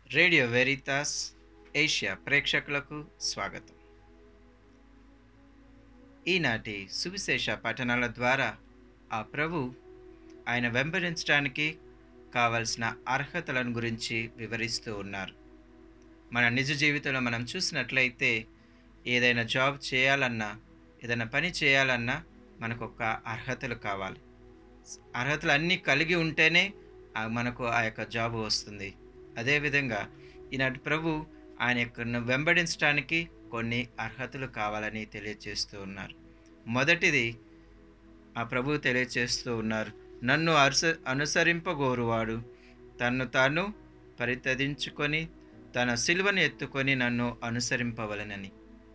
radio Veritas Asia ప్రేక్షకులకు స్వాగతం ఈనాటి సువిశేష పఠనాల ద్వారా ఆ ప్రభు ఆయన వెంబడించడానికి కావలసిన అర్హతలను గురించి వివరిస్తూ ఉన్నారు మన నిజ జీవితంలో మనం చూసినట్లయితే ఏదైనా జాబ్ చేయాలన్నా ఏదైనా పని చేయాలన్నా మనకు ఒక అర్హతలు కావాలి అర్హతలు అన్నీ కలిగి ఉంటేనే ఆ మనకు ఆ యొక్క జాబ్ వస్తుంది అదేవిధంగా ఈనాటి ప్రభు ఆయన యొక్క వెంబడించడానికి కొన్ని అర్హతలు కావాలని తెలియజేస్తూ ఉన్నారు మొదటిది ఆ ప్రభు తెలియజేస్తూ ఉన్నారు నన్ను అరుస అనుసరింపగోరువాడు తన్ను తాను పరితదించుకొని తన సిలువను ఎత్తుకొని నన్ను అనుసరింపవలనని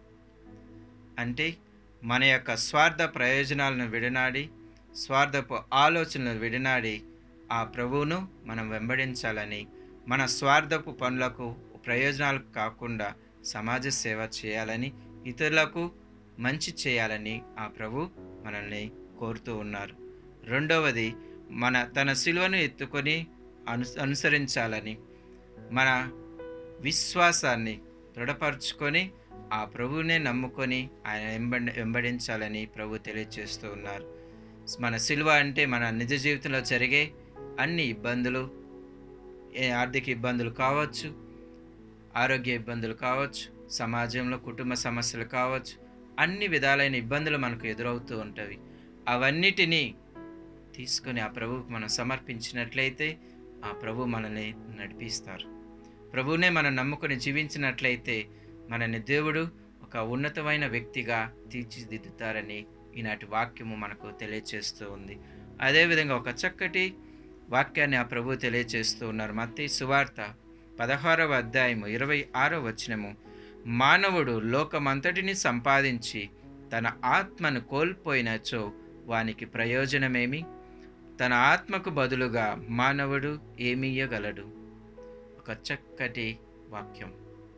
అంటే మన యొక్క స్వార్థ ప్రయోజనాలను విడనాడి స్వార్థపు ఆలోచనలు విడనాడి ఆ ప్రభువును మనం వెంబడించాలని మన స్వార్థపు పనులకు ప్రయోజనాలకు కాకుండా సమాజ సేవ చేయాలని ఇతరులకు మంచి చేయాలని ఆ ప్రభు మనల్ని కోరుతూ ఉన్నారు రెండవది మన తన సిలువను ఎత్తుకొని అను అనుసరించాలని మన విశ్వాసాన్ని దృఢపరుచుకొని ఆ ప్రభువునే నమ్ముకొని ఆయన వెంబడి వెంబడించాలని ప్రభు తెలియజేస్తూ ఉన్నారు మన సిలువ అంటే మన నిజ జీవితంలో జరిగే అన్ని ఇబ్బందులు ఏ ఆర్థిక ఇబ్బందులు కావచ్చు ఆరోగ్య ఇబ్బందులు కావచ్చు సమాజంలో కుటుంబ సమస్యలు కావచ్చు అన్ని విధాలైన ఇబ్బందులు మనకు ఎదురవుతూ ఉంటవి అవన్నిటినీ తీసుకొని ఆ ప్రభువుకు మనం సమర్పించినట్లయితే ఆ ప్రభు మనల్ని నడిపిస్తారు ప్రభువునే మనం నమ్ముకొని జీవించినట్లయితే మనని దేవుడు ఒక ఉన్నతమైన వ్యక్తిగా తీర్చిదిద్దుతారని ఈనాటి వాక్యము మనకు తెలియచేస్తూ ఉంది అదేవిధంగా ఒక చక్కటి వాక్యాన్ని ఆ ప్రభు తెలియచేస్తూ ఉన్నారు మత్తి సువార్త పదహారవ అధ్యాయము ఇరవై ఆరో వచనము మానవుడు లోకమంతటిని సంపాదించి తన ఆత్మను కోల్పోయినచో వానికి ప్రయోజనమేమి తన ఆత్మకు బదులుగా మానవుడు ఏమియ్యగలడు ఒక చక్కటి వాక్యం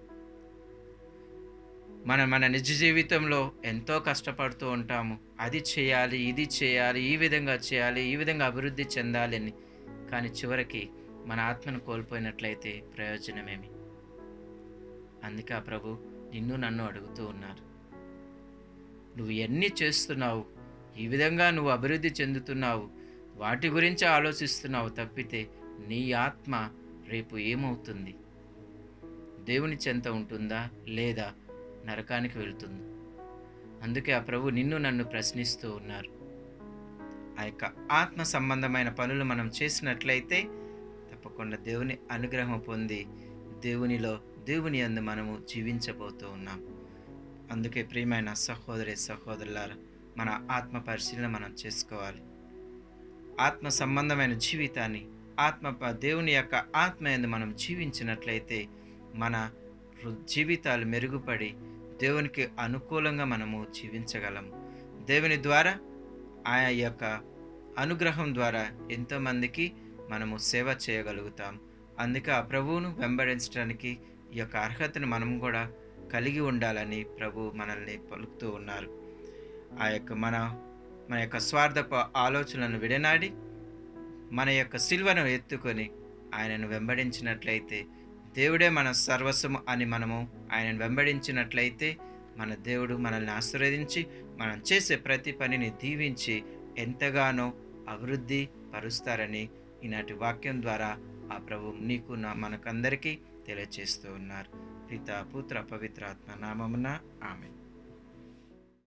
మన మన నిజ జీవితంలో ఎంతో కష్టపడుతూ ఉంటాము అది చేయాలి ఇది చేయాలి ఈ విధంగా చేయాలి ఈ విధంగా అభివృద్ధి చెందాలి అని కానీ చివరికి మన ఆత్మను కోల్పోయినట్లయితే ప్రయోజనమేమి అందుకే ఆ ప్రభు నిన్ను నన్ను అడుగుతూ ఉన్నారు నువ్వు ఎన్ని చేస్తున్నావు ఈ విధంగా నువ్వు అభివృద్ధి చెందుతున్నావు వాటి గురించి ఆలోచిస్తున్నావు తప్పితే నీ ఆత్మ రేపు ఏమవుతుంది దేవుని చెంత ఉంటుందా లేదా నరకానికి వెళ్తుంది అందుకే ఆ ప్రభు నిన్ను నన్ను ప్రశ్నిస్తూ ఉన్నారు ఆ యొక్క ఆత్మ సంబంధమైన పనులు మనం చేసినట్లయితే తప్పకుండా దేవుని అనుగ్రహం పొంది దేవునిలో దేవుని అందు మనము జీవించబోతూ ఉన్నాం అందుకే ప్రియమైన సహోదరి సహోదరులారా మన ఆత్మ పరిశీలన మనం చేసుకోవాలి ఆత్మ సంబంధమైన జీవితాన్ని ఆత్మ దేవుని యొక్క ఆత్మ ఎందు మనం జీవించినట్లయితే మన జీవితాలు మెరుగుపడి దేవునికి అనుకూలంగా మనము జీవించగలము దేవుని ద్వారా ఆ యొక్క అనుగ్రహం ద్వారా ఎంతోమందికి మనము సేవ చేయగలుగుతాం అందుకే ఆ ప్రభువును వెంబడించడానికి ఈ యొక్క అర్హతను మనం కూడా కలిగి ఉండాలని ప్రభు మనల్ని పలుకుతూ ఉన్నారు ఆ యొక్క మన మన యొక్క స్వార్థపు ఆలోచనలను విడనాడి మన యొక్క సిల్వను ఎత్తుకొని ఆయనను వెంబడించినట్లయితే దేవుడే మన సర్వస్వము అని మనము ఆయనను వెంబడించినట్లయితే మన దేవుడు మనల్ని ఆశీర్వదించి మనం చేసే ప్రతి పనిని దీవించి ఎంతగానో అభివృద్ధి పరుస్తారని ఈనాటి వాక్యం ద్వారా ఆ ప్రభు నీకు నా మనకందరికీ తెలియచేస్తూ ఉన్నారు పిత పుత్ర పవిత్రాత్మ నామమున ఆమె